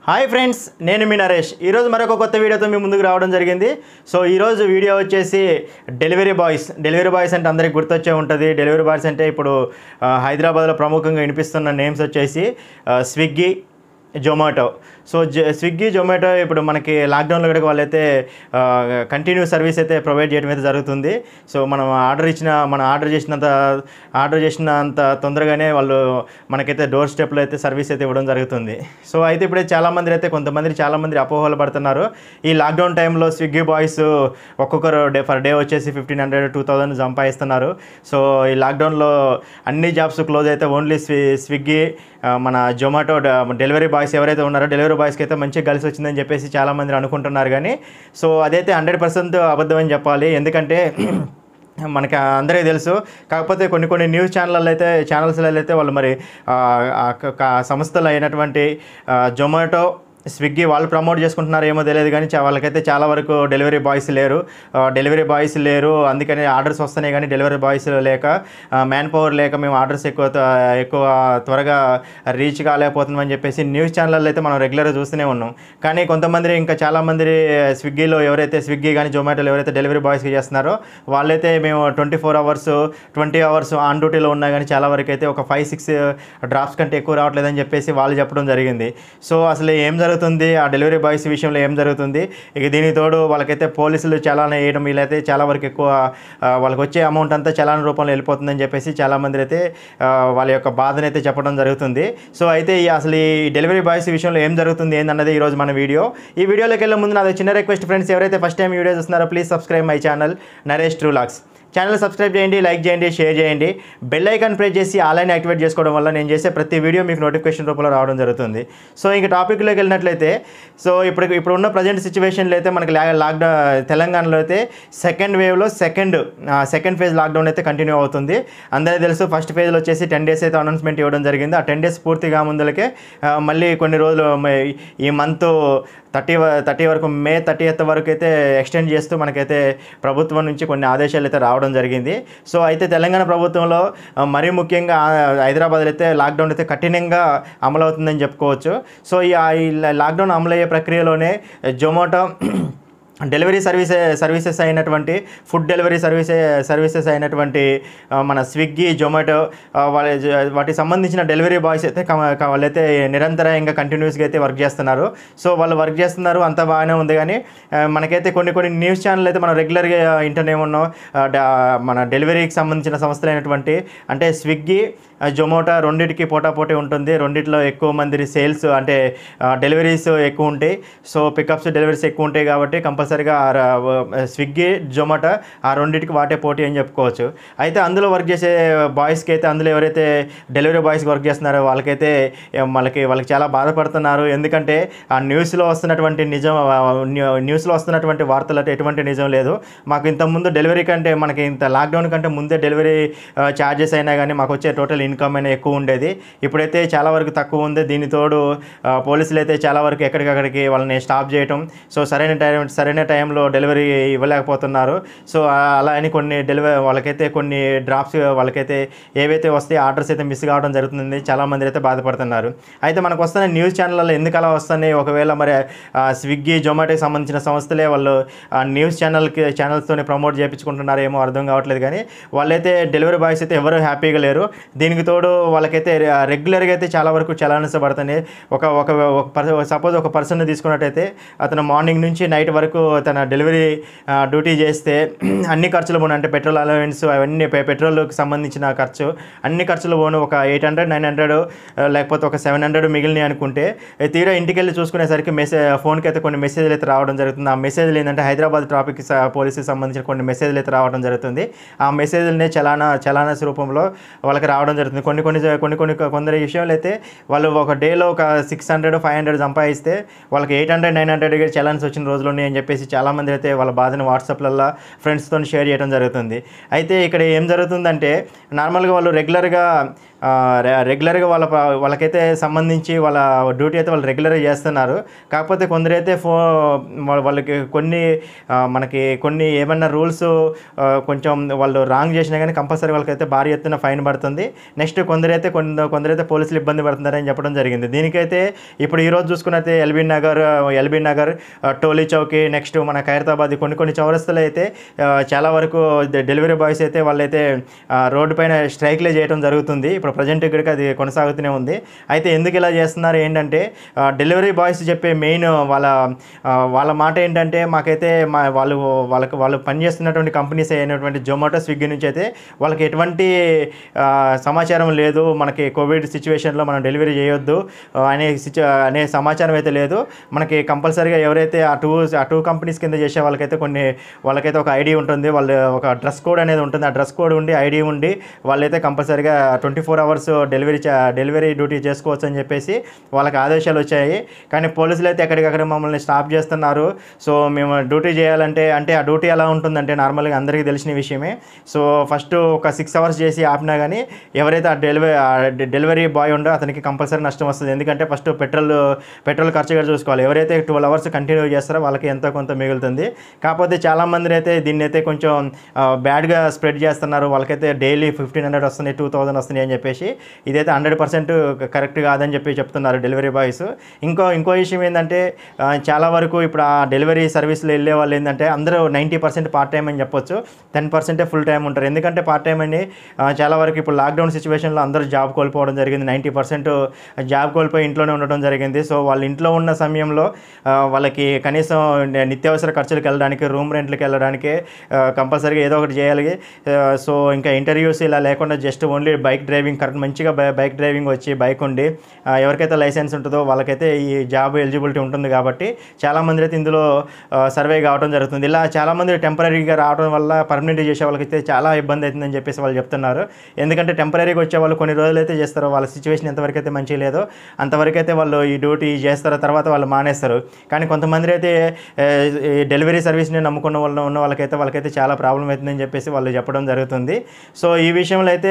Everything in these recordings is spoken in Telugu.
హాయ్ ఫ్రెండ్స్ నేను మీ నరేష్ ఈరోజు మరొక కొత్త వీడియోతో మీ ముందుకు రావడం జరిగింది సో ఈరోజు వీడియో వచ్చేసి డెలివరీ బాయ్స్ డెలివరీ బాయ్స్ అంటే అందరికి గుర్తొచ్చే ఉంటుంది డెలివరీ బాయ్స్ అంటే ఇప్పుడు ఆ, హైదరాబాద్లో ప్రముఖంగా వినిపిస్తున్న నేమ్స్ వచ్చేసి ఆ, స్విగ్గీ జొమాటో సో జ స్విగ్గీ జొమాటో ఇప్పుడు మనకి లాక్డౌన్లో కూడా వాళ్ళైతే కంటిన్యూ సర్వీస్ అయితే ప్రొవైడ్ చేయడం అయితే జరుగుతుంది సో మనం ఆర్డర్ ఇచ్చిన మనం ఆర్డర్ చేసినంత ఆర్డర్ చేసినంత తొందరగానే వాళ్ళు మనకైతే డోర్ స్టెప్లో అయితే సర్వీస్ అయితే ఇవ్వడం జరుగుతుంది సో అయితే ఇప్పుడే చాలామంది అయితే కొంతమంది చాలామంది అపోహలు పడుతున్నారు ఈ లాక్డౌన్ టైంలో స్విగ్గీ బాయ్స్ ఒక్కొక్కరు డే ఫర్ డే వచ్చేసి ఫిఫ్టీన్ హండ్రెడ్ టూ థౌజండ్ సంపాదిస్తున్నారు సో ఈ లాక్డౌన్లో అన్ని జాబ్స్ క్లోజ్ అయితే ఓన్లీ స్వి స్విగ్గీ ఆ, మన జొమాటో డెలివరీ బాయ్స్ ఎవరైతే ఉన్నారో డెలివరీ బాయ్స్కి అయితే మంచిగా కలిసి వచ్చిందని చెప్పేసి చాలామంది అనుకుంటున్నారు కానీ సో అదైతే హండ్రెడ్ పర్సెంట్ అబద్ధం అని చెప్పాలి ఎందుకంటే మనకి అందరికీ తెలుసు కాకపోతే కొన్ని కొన్ని న్యూస్ ఛానళ్ళు అయితే ఛానల్స్లో అయితే వాళ్ళు మరి ఆ, ఆ క- క- సంస్థలు అయినటువంటి ఆ, జొమాటో స్విగ్గీ వాళ్ళు ప్రమోట్ చేసుకుంటున్నారు ఏమో తెలియదు కానీ చా- వాళ్ళకైతే చాలా వరకు డెలివరీ బాయ్స్ లేరు ఆ, డెలివరీ బాయ్స్ లేరు అందుకని ఆర్డర్స్ వస్తున్నాయి కానీ డెలివరీ బాయ్స్ లేక మ్యాన్ పవర్ లేక మేము ఆర్డర్స్ ఎక్కువ త- ఎక్కువ త్వరగా రీచ్ కాలేకపోతున్నామని చెప్పేసి న్యూస్ ఛానళ్ళు అయితే మనం రెగ్యులర్గా చూస్తూనే ఉన్నాం కానీ కొంతమంది ఇంకా చాలామంది స్విగ్గీలో ఎవరైతే స్విగ్గీ కానీ జొమాటోలో ఎవరైతే డెలివరీ బాయ్స్కి చేస్తున్నారో వాళ్ళైతే మేము twenty four hours twenty hours on డ్యూటీలో ఉన్నా కానీ చాలా వరకు అయితే ఒక ఫైవ్ సిక్స్ డ్రాప్స్ కంటే ఎక్కువ రావట్లేదని చెప్పేసి వాళ్ళు చెప్పడం జరిగింది సో అసలు ఏం జరుగుతుంది ఆ డెలివరీ బాయ్స్ విషయంలో ఏం జరుగుతుంది ఇక దీనికి తోడు వాళ్ళకైతే పోలీసులు చలానా వేయడం వీళ్ళైతే చాలా వరకు ఎక్కువ ఆ, వాళ్ళకి వచ్చే అమౌంట్ అంతా చలానా రూపంలో వెళ్ళిపోతుందని చెప్పేసి చాలామంది అయితే ఆ, వాళ్ళ యొక్క బాధను అయితే చెప్పడం జరుగుతుంది సో అయితే ఈ అసలు ఈ డెలివరీ బాయ్స్ విషయంలో ఏం జరుగుతుంది ఏందన్నది ఈరోజు మన వీడియో ఈ వీడియోలోకి వెళ్ళే ముందు నాది చిన్న రిక్వెస్ట్ ఫ్రెండ్స్ ఎవరైతే ఫస్ట్ టైం వీడియో చూస్తున్నారో please subscribe my channel Naresh ట్రూలాక్స్ ఛానల్ సబ్స్క్రైబ్ చేయండి లైక్ చేయండి షేర్ చేయండి బెల్ ఐకాన్ ప్రెస్ చేసి ఆన్లైన్ యాక్టివేట్ చేసుకోవడం వల్ల నేను చేసే ప్రతి వీడియో మీకు నోటిఫికేషన్ రూపంలో రావడం జరుగుతుంది సో ఇంక టాపిక్లోకి వెళ్ళినట్లయితే సో ఇప్పుడు ఇప్పుడు ఉన్న ప్రజెంట్ సిచ్యువేషన్లో అయితే మనకి లా- లాక్డౌన్ తెలంగాణలో అయితే సెకండ్ వేవ్లో సెకండ్ సెకండ్ ఫేజ్ లాక్డౌన్ అయితే కంటిన్యూ అవుతుంది అందరికీ తెలుసు ఫస్ట్ ఫేజ్లో వచ్చేసి టెన్ డేస్ అయితే అనౌన్స్మెంట్ ఇవ్వడం జరిగింది ఆ టెన్ డేస్ పూర్తిగా ముందలకే ఆ, మళ్ళీ కొన్ని రోజులు మ- ఈ మంత్ థర్టీ థర్టీ వరకు మే థర్టీ ఎత్ వరకు అయితే ఎక్స్టెండ్ చేస్తూ మనకైతే ప్రభుత్వం నుంచి కొన్ని ఆదేశాలు అయితే రావడం జరిగింది సో అయితే తెలంగాణ ప్రభుత్వంలో ఆ, మరీ ముఖ్యంగా ఆ, హైదరాబాద్లో అయితే లాక్డౌన్ అయితే కఠినంగా అమలవుతుందని చెప్పుకోవచ్చు సో ఈ ఆ ఈ లాక్డౌన్ అమలయ్యే ప్రక్రియలోనే జొమాటో డెలివరీ సర్వీసె సర్వీసెస్ అయినటువంటి ఫుడ్ డెలివరీ సర్వీసె సర్వీసెస్ అయినటువంటి ఆ, మన స్విగ్గీ జొమాటో ఆ, వాళ్ళ వాటికి సంబంధించిన డెలివరీ బాయ్స్ అయితే కమ- క- వాళ్ళైతే నిరంతరాయంగా కంటిన్యూస్గా అయితే వర్క్ చేస్తున్నారు సో వాళ్ళు వర్క్ చేస్తున్నారు అంతా బాగానే ఉంది కానీ ఆ, మనకైతే కొన్ని కొన్ని న్యూస్ ఛానల్ అయితే మనం రెగ్యులర్గా ఇంటర్నే ఉన్నాం ఆ, డ- మన డెలివరీకి సంబంధించిన సంస్థలు అయినటువంటి అంటే స్విగ్గీ ఆ, జొమాటో రెండింటికి పోటాపోటీ ఉంటుంది రెండిట్లో ఎక్కువ మంది సేల్స్ అంటే డెలివరీస్ ఎక్కువ ఉంటాయి సో పికప్స్ డెలివరీస్ ఎక్కువ ఉంటాయి కాబట్టి కంపల్సరీగా ఆ ర- స్విగ్గీ జొమాటో ఆ రెండింటికి వాటే పోటీ అని చెప్పుకోవచ్చు అయితే అందులో వర్క్ చేసే బాయ్స్కి అయితే అందులో ఎవరైతే డెలివరీ బాయ్స్కి వర్క్ చేస్తున్నారో వాళ్ళకైతే ఏ, వాళ్ళకి వాళ్ళకి చాలా బాధపడుతున్నారు ఎందుకంటే ఆ న్యూస్లో వస్తున్నటువంటి నిజం ఆ, న్యూ- న్యూస్లో వస్తున్నటువంటి వార్తలు అంటే ఎటువంటి నిజం లేదు మాకు ఇంతకుముందు డెలివరీ కంటే మనకి ఇంత లాక్డౌన్ కంటే ముందే డెలివరీ ఛార్జెస్ అయినా కానీ మాకు వచ్చే టోటల్ ఇన్కమ్ అయినా ఎక్కువ ఉండేది ఇప్పుడైతే చాలా వరకు తక్కువ ఉంది దీని తోడు ఆ, పోలీసులు అయితే చాలా వరకు ఎక్కడికక్కడికి వాళ్ళని స్టాప్ చేయటం సో సరైన టైం సరైన టైంలో డెలివరీ ఇవ్వలేకపోతున్నారు సో ఆ, అలా అని కొన్ని డెలివరీ వాళ్ళకైతే కొన్ని డ్రాప్స్ వాళ్ళకైతే ఏవైతే వస్తాయి ఆర్డర్స్ అయితే మిస్ కావడం జరుగుతుంది చాలామంది అయితే బాధపడుతున్నారు అయితే మనకు వస్తున్న న్యూస్ ఛానళ్ళలో ఎందుకు అలా వస్తున్నాయి ఒకవేళ మరి ఆ, స్విగ్గీ జొమాటోకి సంబంధించిన సంస్థలే వాళ్ళు ఆ న్యూస్ ఛానల్కి ఛానల్స్తోనే ప్రమోట్ చేయించుకుంటున్నారో ఏమో అర్థం కావట్లేదు కానీ వాళ్ళైతే డెలివరీ బాయ్స్ అయితే ఎవరు హ్యాపీగా లేరు దీనికి తోడు వాళ్ళకైతే రెగ్యులర్గా అయితే చాలా వరకు చలాన్స్ పడుతున్నాయి ఒక ఒక ఒక పర్ సపోజ్ ఒక పర్సన్ తీసుకున్నట్టయితే అతను మార్నింగ్ నుంచి నైట్ వరకు తన డెలివరీ డ్యూటీ చేస్తే అన్ని ఖర్చులు పోను అంటే పెట్రోల్ అలవెన్స్ అవన్నీ పె- పెట్రోల్కి సంబంధించిన ఖర్చు అన్ని ఖర్చులు పోను ఒక ఎయిట్ హండ్రెడ్ నైన్ హండ్రెడ్ లేకపోతే ఒక సెవెన్ హండ్రెడ్ మిగిలినాయి అనుకుంటే ఏ తీరా ఇంటికి వెళ్ళి చూసుకునేసరికి మెసేజ్ ఫోన్కి అయితే కొన్ని మెసేజ్లు అయితే రావడం జరుగుతుంది ఆ మెసేజ్లు ఏంటంటే హైదరాబాద్ ట్రాఫిక్ పోలీసుకి సంబంధించిన కొన్ని మెసేజ్లు అయితే రావడం జరుగుతుంది ఆ మెసేజ్లనే చలానా చలానాస్ రూపంలో వాళ్ళకి రావడం జరుగుతుంది కొన్ని కొన్ని కొన్ని కొన్ని కొందరి విషయాలు అయితే వాళ్ళు ఒక డేలో ఒక సిక్స్ హండ్రెడ్ ఫైవ్ హండ్రెడ్ సంపాదిస్తే వాళ్ళకి eight hundred nine hundred challans వచ్చిన రోజులు ఉన్నాయి అని చెప్పేసి చాలామంది అయితే వాళ్ళ బాధని వాట్సాప్లలో ఫ్రెండ్స్తో షేర్ చేయడం జరుగుతుంది అయితే ఇక్కడ ఏం జరుగుతుందంటే నార్మల్గా వాళ్ళు రెగ్యులర్గా ఆ, రె- రెగ్యులర్గా వాళ్ళ ప- వాళ్ళకైతే సంబంధించి వాళ్ళ డ్యూటీ అయితే వాళ్ళు రెగ్యులర్గా చేస్తున్నారు కాకపోతే కొందరైతే ఫో వాళ్ళ- వాళ్ళకి కొన్ని ఆ, మనకి కొన్ని ఏమన్నా రూల్స్ కొంచెం వాళ్ళు రాంగ్ చేసినా కానీ కంపల్సరీ వాళ్ళకైతే భారీ ఎత్తున ఫైన్ పడుతుంది నెక్స్ట్ కొందరైతే కొంద కొందరైతే పోలీసులు ఇబ్బంది పడుతున్నారని చెప్పడం జరిగింది దీనికైతే ఇప్పుడు ఈరోజు చూసుకున్నైతే ఎల్బీ నగర్ ఎల్బీ నగర్ ఆ, టోలీ చౌకీ నెక్స్ట్ మన ఖైరతాబాద్ కొన్ని కొన్ని చౌరస్తులు అయితే ఆ, చాలా వరకు డ- డెలివరీ బాయ్స్ అయితే వాళ్ళైతే ఆ, రోడ్డు పైన స్ట్రైక్లే చేయడం జరుగుతుంది ఇప్పుడు ప్రజెంట్ ఇక్కడికి అది కొనసాగుతూనే ఉంది అయితే ఎందుకు ఇలా చేస్తున్నారు ఏంటంటే ఆ, డెలివరీ బాయ్స్ చెప్పే మెయిన్ వాళ్ళ ఆ, వాళ్ళ మాట ఏంటంటే మాకైతే మా వాళ్ళు వాళ్ళకి వాళ్ళు పనిచేస్తున్నటువంటి కంపెనీస్ అయినటువంటి జొమాటో స్విగ్గీ నుంచి అయితే వాళ్ళకి ఎటువంటి ఆ, సమాచారం లేదు మనకి కోవిడ్ సిచ్యువేషన్లో మనం డెలివరీ చేయొద్దు ఆ, అనే సిచ్యు అనే సమాచారం అయితే లేదు మనకి కంపల్సరీగా ఎవరైతే ఆ టూ ఆ టూ కంపెనీస్ కింద చేసే వాళ్ళకైతే కొన్ని వాళ్ళకైతే ఒక ఐడి ఉంటుంది వాళ్ళు ఒక డ్రెస్ కోడ్ అనేది ఉంటుంది ఆ డ్రెస్ కోడ్ ఉండి ఐడి ఉండి వాళ్ళైతే కంపల్సరీగా ట్వంటీ ఫోర్ అవర్స్ డెలివరీ చే- డెలివరీ డ్యూటీ చేసుకోవచ్చు అని చెప్పేసి వాళ్ళకి ఆదేశాలు వచ్చాయి కానీ పోలీసులు అయితే ఎక్కడికక్కడ మమ్మల్ని స్టాప్ చేస్తున్నారు సో మేము డ్యూటీ చేయాలంటే అంటే ఆ డ్యూటీ ఎలా ఉంటుందంటే నార్మల్గా అందరికీ తెలిసిన విషయమే సో ఫస్ట్ ఒక సిక్స్ అవర్స్ చేసి ఆపినా కానీ ఎవరైతే ఆ డెలివరీ ఆ డె- డెలివరీ బాయ్ ఉండో అతనికి కంపల్సరీ నష్టం వస్తుంది ఎందుకంటే ఫస్ట్ పెట్రోల్ పెట్రోల్ ఖర్చు కూడా చూసుకోవాలి ఎవరైతే ట్వెల్వ్ అవర్స్ కంటిన్యూ చేస్తారో వాళ్ళకి ఎంతో కొంత మిగులుతుంది కాకపోతే చాలామంది అయితే దీన్ని అయితే కొంచెం బ్యాడ్గా స్ప్రెడ్ చేస్తున్నారు వాళ్ళకైతే డైలీ ఫిఫ్టీన్ హండ్రెడ్ వస్తున్నాయి టూ థౌసండ్ వస్తున్నాయి అని చెప్పేసి ఇదైతే హండ్రెడ్ పర్సెంట్ కరెక్ట్ కాదని చెప్పి చెప్తున్నారు డెలివరీ బాయ్స్ ఇంకో ఇంకో విషయం ఏంటంటే ఆ, చాలా వరకు ఇప్పుడు ఆ డెలివరీ సర్వీస్లో వెళ్ళే వాళ్ళు ఏంటంటే అందరూ నైంటీ పర్సెంట్ పార్ట్ టైం అని చెప్పొచ్చు టెన్ పర్సెంటే ఫుల్ టైం ఉంటారు ఎందుకంటే పార్ట్ టైం అని ఆ, చాలా వరకు ఇప్పుడు లాక్డౌన్ సిచ్యువేషన్లో అందరూ జాబ్ కోల్పోవడం జరిగింది నైంటీ పర్సెంట్ జాబ్ కోల్పోయి ఇంట్లోనే ఉండడం జరిగింది సో వాళ్ళ ఇంట్లో ఉన్న సమయంలో ఆ, వాళ్ళకి కనీసం నిత్యావసర ఖర్చులకు వెళ్ళడానికి రూమ్ రెంట్లకు వెళ్ళడానికి కంపల్సరీగా ఏదో ఒకటి చేయాలి ఆ, సో ఇంకా ఇంటర్వ్యూస్ ఇలా లేకుండా just only bike driving correct మంచిగా బై- బైక్ డ్రైవింగ్ వచ్చి బైక్ ఉండి ఆ, ఎవరికైతే లైసెన్స్ ఉంటుందో వాళ్ళకైతే ఈ జాబ్ ఎలిజిబిలిటీ ఉంటుంది కాబట్టి చాలామంది అయితే ఇందులో ఆ, సర్వే కావడం జరుగుతుంది ఇలా చాలామంది టెంపరీగా రావడం వల్ల పర్మనెంట్ చేసే వాళ్ళకైతే చాలా ఇబ్బంది అవుతుందని చెప్పేసి వాళ్ళు చెప్తున్నారు ఎందుకంటే టెంపరీగా వచ్చే వాళ్ళు కొన్ని రోజులు అయితే చేస్తారో వాళ్ళ సిచ్యువేషన్ ఎంతవరకు అయితే మంచిగా లేదో అంతవరకు అయితే వాళ్ళు ఈ డ్యూటీ చేస్తారో తర్వాత వాళ్ళు మానేస్తారు కానీ కొంతమంది అయితే ఏ, ఈ డెలివరీ సర్వీస్ని నమ్ముకున్న వాళ్ళు ఉన్న వాళ్ళకైతే వాళ్ళకైతే చాలా ప్రాబ్లం అవుతుందని చెప్పేసి వాళ్ళు చెప్పడం జరుగుతుంది సో ఈ విషయంలో అయితే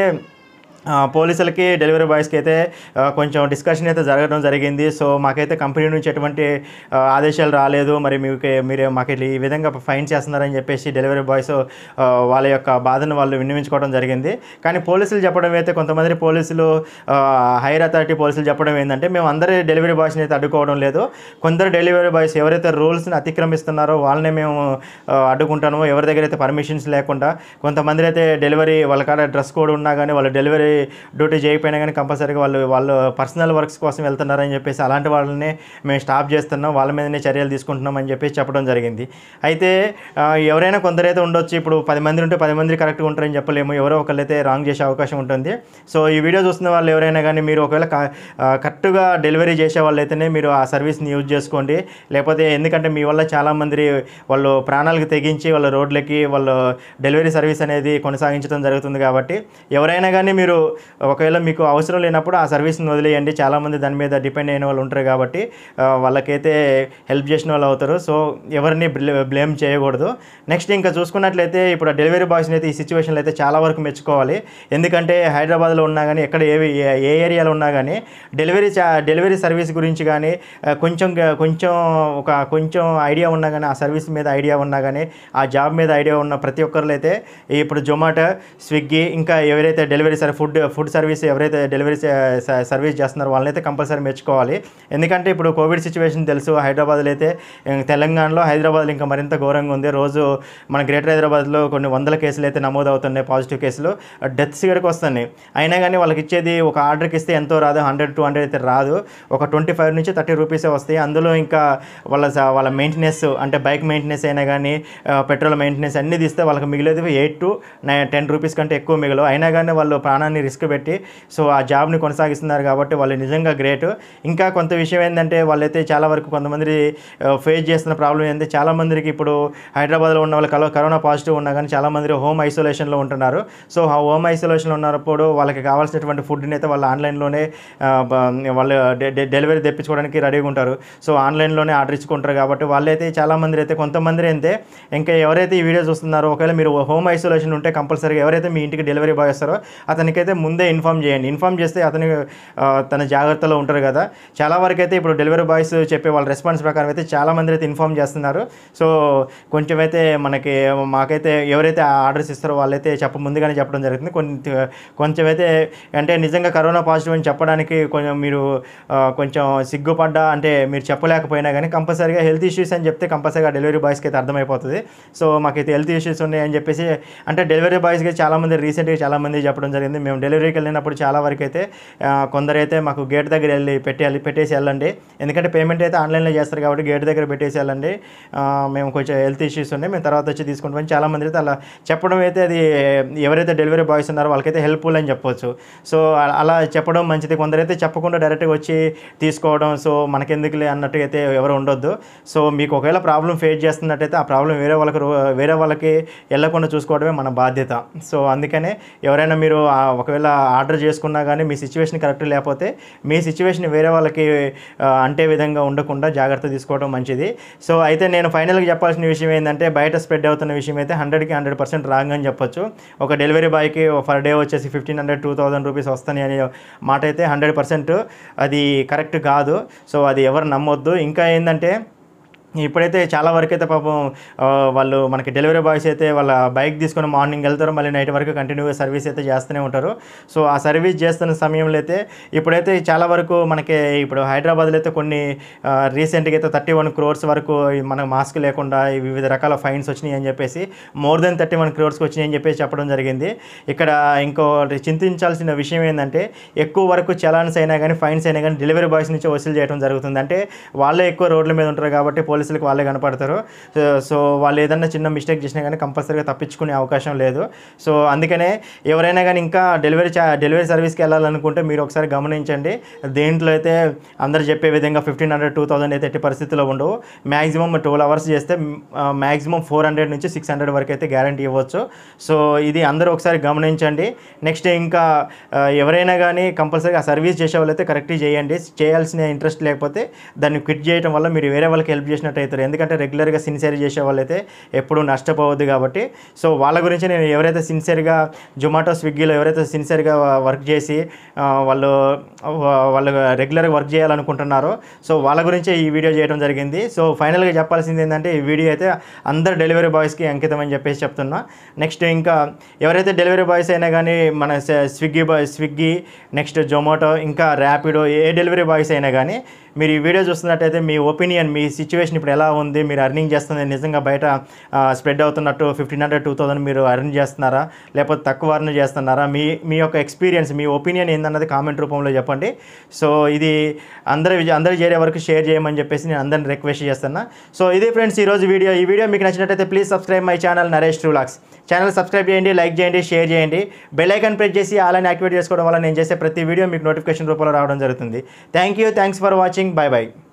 ఆ, పోలీసులకి డెలివరీ బాయ్స్కి అయితే ఆ, కొంచెం డిస్కషన్ అయితే జరగడం జరిగింది సో మాకైతే కంపెనీ నుంచి ఎటువంటి ఆ, ఆదేశాలు రాలేదు మరి మీకు మీరు మాకు ఇట్లా ఈ విధంగా ఫైన్ చేస్తున్నారని చెప్పేసి డెలివరీ బాయ్స్ ఆ, వాళ్ళ యొక్క బాధను వాళ్ళు విన్నవించుకోవడం జరిగింది కానీ పోలీసులు చెప్పడం అయితే కొంతమంది పోలీసులు ఆ, హైర్ అథారిటీ పోలీసులు చెప్పడం ఏంటంటే మేము అందరి డెలివరీ బాయ్స్ని అయితే అడ్డుకోవడం లేదు కొందరు డెలివరీ బాయ్స్ ఎవరైతే రూల్స్ని అతిక్రమిస్తున్నారో వాళ్ళనే మేము ఆ, అడ్డుకుంటాము ఎవరి దగ్గర అయితే పర్మిషన్స్ లేకుండా కొంతమంది అయితే డెలివరీ వాళ్ళ కాడ డ్రెస్ కోడ్ ఉన్నా కానీ వాళ్ళు డెలివరీ డ్యూటీ చేయకపోయినా కానీ కంపల్సరీగా వాళ్ళు వాళ్ళు పర్సనల్ వర్క్స్ కోసం వెళ్తున్నారని చెప్పేసి అలాంటి వాళ్ళని మేము స్టాప్ చేస్తున్నాం వాళ్ళ మీదనే చర్యలు తీసుకుంటున్నాం అని చెప్పేసి చెప్పడం జరిగింది అయితే ఆ, ఎవరైనా కొందరైతే ఉండొచ్చు ఇప్పుడు పది మంది ఉంటే పది మంది కరెక్ట్గా ఉంటారని చెప్పలేము ఎవరో ఒకళ్ళైతే రాంగ్ చేసే అవకాశం ఉంటుంది సో ఈ వీడియో చూస్తున్న వాళ్ళు ఎవరైనా కానీ మీరు ఒకవేళ క- ఆ, కరెక్ట్గా డెలివరీ చేసే వాళ్ళైతేనే మీరు ఆ సర్వీస్ని యూజ్ చేసుకోండి లేకపోతే ఎందుకంటే మీ వల్ల చాలామంది వాళ్ళు ప్రాణాలకు తెగించి వాళ్ళ రోడ్లకి వాళ్ళు డెలివరీ సర్వీస్ అనేది కొనసాగించడం జరుగుతుంది కాబట్టి ఎవరైనా కానీ మీరు ఒకవేళ మీకు అవసరం లేనప్పుడు ఆ సర్వీస్ని వదిలేయండి చాలామంది దాని మీద డిపెండ్ అయిన వాళ్ళు ఉంటారు కాబట్టి ఆ, వాళ్ళకైతే హెల్ప్ చేసిన వాళ్ళు అవుతారు సో ఎవరిని బ్లేమ్ చేయకూడదు నెక్స్ట్ ఇంకా చూసుకున్నట్లయితే ఇప్పుడు ఆ డెలివరీ బాయ్స్ని అయితే ఈ సిచ్యువేషన్లో అయితే చాలా వరకు మెచ్చుకోవాలి ఎందుకంటే హైదరాబాద్లో ఉన్నా కానీ ఎక్కడ ఏ ఏ- ఏ ఏరియాలో ఉన్నా కానీ డెలివరీ చా డెలివరీ సర్వీస్ గురించి కానీ ఆ, కొంచెం కొంచెం ఒక కొంచెం ఐడియా ఉన్నా కానీ ఆ సర్వీస్ మీద ఐడియా ఉన్నా కానీ ఆ జాబ్ మీద ఐడియా ఉన్న ప్రతి ఒక్కరు అయితే ఇప్పుడు జొమాటో స్విగ్గీ ఇంకా ఎవరైతే delivery sir food food service ఎవరైతే డెలివరీ సర్వీస్ చేస్తున్నారో వాళ్ళనైతే కంపల్సరీ మెచ్చుకోవాలి ఎందుకంటే ఇప్పుడు కోవిడ్ సిచ్యువేషన్ తెలుసు హైదరాబాద్లో అయితే ఇంక తెలంగాణలో హైదరాబాద్లో ఇంకా మరింత ఘోరంగా ఉంది రోజు మన గ్రేటర్ హైదరాబాద్లో కొన్ని వందల కేసులు అయితే నమోదు అవుతున్నాయి పాజిటివ్ కేసులు డెత్స్ ఇక్కడికి వస్తున్నాయి అయినా కానీ వాళ్ళకి ఇచ్చేది ఒక ఆర్డర్కి ఇస్తే ఎంతో రాదు హండ్రెడ్ టూ హండ్రెడ్ అయితే రాదు ఒక ట్వంటీ ఫైవ్ నుంచి థర్టీ రూపీసే వస్తాయి అందులో ఇంకా వాళ్ళ స- వాళ్ళ మెయింటెనెన్స్ అంటే బైక్ మెయింటెనెన్స్ అయినా కానీ పెట్రోల్ మెయింటెనెన్స్ అన్నీ తీస్తే వాళ్ళకి మిగిలేదు eight to nine ten rupees కంటే ఎక్కువ మిగలవు అయినా కానీ వాళ్ళు ప్రాణాన్ని రిస్క్ పెట్టి సో ఆ జాబ్ని కొనసాగిస్తున్నారు కాబట్టి వాళ్ళు నిజంగా గ్రేట్ ఇంకా కొంత విషయం ఏంటంటే వాళ్ళైతే చాలా వరకు కొంతమంది ఫేస్ చేస్తున్న ప్రాబ్లం ఏంటంటే చాలా మందికి ఇప్పుడు హైదరాబాద్లో ఉన్న వాళ్ళు కలో కరోనా పాజిటివ్ ఉన్నా కానీ చాలా మంది హోమ్ ఐసోలేషన్లో ఉంటున్నారు సో ఆ హోమ్ ఐసోలేషన్లో ఉన్నప్పుడు వాళ్ళకి కావాల్సినటువంటి ఫుడ్ని అయితే వాళ్ళు ఆన్లైన్లోనే ఆ, బ- వాళ్ళు డె- డె- డెలివరీ తెప్పించుకోవడానికి రెడీగా ఉంటారు సో ఆన్లైన్లోనే ఆర్డర్ ఇచ్చుకుంటారు కాబట్టి వాళ్ళైతే చాలా మంది అయితే కొంతమంది అయితే ఇంకా ఎవరైతే ఈ వీడియో చూస్తున్నారో ఒకవేళ మీరు హోమ్ ఐసోలేషన్ ఉంటే కంపల్సరీగా ఎవరైతే మీ ఇంటికి డెలివరీ బాయ్ వస్తారో అతనికి అయితే ముందే ఇన్ఫామ్ చేయండి ఇన్ఫామ్ చేస్తే అతను ఆ, తన జాగ్రత్తలో ఉంటారు కదా చాలా వరకు అయితే ఇప్పుడు డెలివరీ బాయ్స్ చెప్పే వాళ్ళ రెస్పాన్స్ ప్రకారం అయితే చాలా మంది అయితే ఇన్ఫామ్ చేస్తున్నారు సో కొంచెం అయితే మనకి మాకైతే ఎవరైతే ఆర్డర్స్ ఇస్తారో వాళ్ళైతే చెప్ప ముందుగానే చెప్పడం జరుగుతుంది కొంచెం కొంచెం అయితే అంటే నిజంగా కరోనా పాజిటివ్ అని చెప్పడానికి కొంచెం మీరు ఆ, కొంచెం సిగ్గుపడ్డా అంటే మీరు చెప్పలేకపోయినా కానీ కంపల్సరీగా హెల్త్ ఇష్యూస్ అని చెప్తే కంపల్సరీగా డెలివరీ బాయ్స్కి అయితే అర్థమైపోతుంది సో మాకైతే హెల్త్ ఇష్యూస్ ఉన్నాయి అని చెప్పేసి అంటే డెలివరీ బాయ్స్కి చాలామంది రీసెంట్గా చాలామంది చెప్పడం జరిగింది మేము డెలివరీకి వెళ్ళినప్పుడు చాలా వరకు అయితే ఆ, కొందరైతే మాకు గేట్ దగ్గర వెళ్ళి పెట్టేయాలి పెట్టేసి వెళ్ళండి ఎందుకంటే పేమెంట్ అయితే ఆన్లైన్లో చేస్తారు కాబట్టి గేట్ దగ్గర పెట్టేసి వెళ్ళండి ఆ, మేము కొంచెం హెల్త్ ఇష్యూస్ ఉన్నాయి మేము తర్వాత వచ్చి తీసుకుంటామని చాలామంది అయితే అలా చెప్పడం అయితే అది ఎవరైతే డెలివరీ బాయ్స్ ఉన్నారో వాళ్ళకైతే హెల్ప్ఫుల్ అని చెప్పొచ్చు సో అ- అలా చెప్పడం మంచిది కొందరైతే చెప్పకుండా డైరెక్ట్గా వచ్చి తీసుకోవడం సో మనకెందుకులే అన్నట్టుగా అయితే ఎవరు ఉండొద్దు సో మీకు ఒకవేళ ప్రాబ్లం ఫేస్ చేస్తున్నట్టయితే ఆ ప్రాబ్లం వేరే వాళ్ళకి రో- వేరే వాళ్ళకి వెళ్ళకుండా చూసుకోవడమే మన బాధ్యత సో అందుకనే ఎవరైనా మీరు ఆ ఒకవేళ ఆర్డర్ చేసుకున్నా కానీ మీ సిచ్యువేషన్ కరెక్ట్ లేకపోతే మీ సిచ్యువేషన్ వేరే వాళ్ళకి ఆ, అంటే విధంగా ఉండకుండా జాగ్రత్త తీసుకోవడం మంచిది సో అయితే నేను ఫైనల్గా చెప్పాల్సిన విషయం ఏంటంటే బయట స్ప్రెడ్ అవుతున్న విషయం అయితే హండ్రెడ్కి హండ్రెడ్ పర్సెంట్ రాంగ్ అని చెప్పొచ్చు ఒక డెలివరీ బాయ్కి పర్ డే వచ్చేసి fifteen hundred two thousand rupees వస్తాయి అనే మాట అయితే హండ్రెడ్ పర్సెంట్ అది కరెక్ట్ కాదు సో అది ఎవరు నమ్మొద్దు ఇంకా ఏంటంటే ఇప్పుడైతే చాలా వరకు అయితే పాపం ఆ, వాళ్ళు మనకి డెలివరీ బాయ్స్ అయితే వాళ్ళ బైక్ తీసుకొని మార్నింగ్ వెళ్తారు మళ్ళీ నైట్ వరకు కంటిన్యూగా సర్వీస్ అయితే చేస్తూనే ఉంటారు సో ఆ సర్వీస్ చేస్తున్న సమయంలో అయితే ఇప్పుడైతే చాలా వరకు మనకి ఇప్పుడు హైదరాబాద్లో అయితే కొన్ని రీసెంట్గా అయితే థర్టీ వన్ క్రోర్స్ వరకు ఈ మన మాస్క్ లేకుండా ఈ వివిధ రకాల ఫైన్స్ వచ్చినాయి అని చెప్పేసి మోర్ దెన్ థర్టీ వన్ క్రోర్స్కి వచ్చినాయి అని చెప్పేసి చెప్పడం జరిగింది ఇక్కడ ఇంకో చింతించాల్సిన విషయం ఏంటంటే ఎక్కువ వరకు చలాన్స్ అయినా కానీ ఫైన్స్ అయినా కానీ డెలివరీ బాయ్స్ నుంచి వసూలు చేయడం జరుగుతుంది అంటే వాళ్ళే ఎక్కువ రోడ్ల మీద ఉంటారు కాబట్టి పోలీసులకు వాళ్ళే కనపడతారు సో- సో వాళ్ళు ఏదన్నా చిన్న మిస్టేక్ చేసినా కానీ కంపల్సరీగా తప్పించుకునే అవకాశం లేదు సో అందుకనే ఎవరైనా కానీ ఇంకా డెలివరీ చా డెలివరీ సర్వీస్కి వెళ్ళాలనుకుంటే మీరు ఒకసారి గమనించండి దేంట్లో అయితే అందరు చెప్పే విధంగా ఫిఫ్టీన్ హండ్రెడ్ టూ థౌసండ్ అయితే ఎట్టి పరిస్థితుల్లో ఉండవు మ్యాక్సిమం ట్వెల్వ్ అవర్స్ చేస్తే మ్యాక్సిమం ఫోర్ హండ్రెడ్ నుంచి సిక్స్ హండ్రెడ్ వరకు అయితే గ్యారంటీ ఇవ్వచ్చు సో ఇది అందరూ ఒకసారి గమనించండి నెక్స్ట్ ఇంకా ఆ, ఎవరైనా కానీ కంపల్సరీగా ఆ సర్వీస్ చేసే వాళ్ళైతే కరెక్ట్గా చేయండి చేయాల్సిన ఇంట్రెస్ట్ లేకపోతే దాన్ని క్విట్ చేయడం వల్ల మీరు వేరే వాళ్ళకి హెల్ప్ చేసినట్టు అవుతారు ఎందుకంటే రెగ్యులర్గా సిన్సియర్ చేసే వాళ్ళైతే ఎప్పుడూ నష్టపోవద్దు కాబట్టి సో వాళ్ళ గురించి నేను ఎవరైతే సిన్సియర్గా జొమాటో స్విగ్గీలో ఎవరైతే సిన్సియర్గా వర్క్ చేసి ఆ, వాళ్ళు వా- వాళ్ళు రెగ్యులర్గా వర్క్ చేయాలనుకుంటున్నారో సో వాళ్ళ గురించే ఈ వీడియో చేయడం జరిగింది సో ఫైనల్గా చెప్పాల్సింది ఏంటంటే ఈ వీడియో అయితే అందరు డెలివరీ బాయ్స్కి అంకితం అని చెప్పేసి చెప్తున్నా నెక్స్ట్ ఇంకా ఎవరైతే డెలివరీ బాయ్స్ అయినా కానీ మన స- Swiggy boy Swiggy next Zomato ఇంకా ర్యాపిడో ఏ డెలివరీ బాయ్స్ అయినా కానీ మీరు ఈ వీడియో చూస్తున్నట్టయితే మీ ఒపీనియన్ మీ సిచ్యువేషన్ ఇప్పుడు ఎలా ఉంది మీరు అర్నింగ్ చేస్తుంది నిజంగా బయట స్ప్రెడ్ అవుతున్నట్టు ఫిఫ్టీన్ హండ్రెడ్ టూ థౌసండ్ మీరు అర్న్ చేస్తున్నారా లేకపోతే తక్కువ అర్న్ చేస్తున్నారా మీ మీ యొక్క ఎక్స్పీరియన్స్ మీ ఒపీనియన్ ఏందన్నది కామెంట్ రూపంలో చెప్పండి సో ఇది అందరి అందరి చేరే వరకు షేర్ చేయమని చెప్పేసి నేను అందరిని రిక్వెస్ట్ చేస్తున్నా సో ఇది ఫ్రెండ్స్ ఈరోజు వీడియో ఈ వీడియో మీకు నచ్చినట్టయితే please subscribe my channel Naresh ట్రూలాక్స్ ఛానల్ సబ్స్క్రైబ్ చేయండి లైక్ చేయండి షేర్ చేయండి బెల్ ఐకాన్ ప్రెస్ చేసి అలానే యాక్టివేట్ చేసుకోవడం వల్ల నేను చేసే ప్రతి వీడియో మీకు నోటిఫికేషన్ రూపంలో రావడం జరుగుతుంది thank you thanks for watching bye bye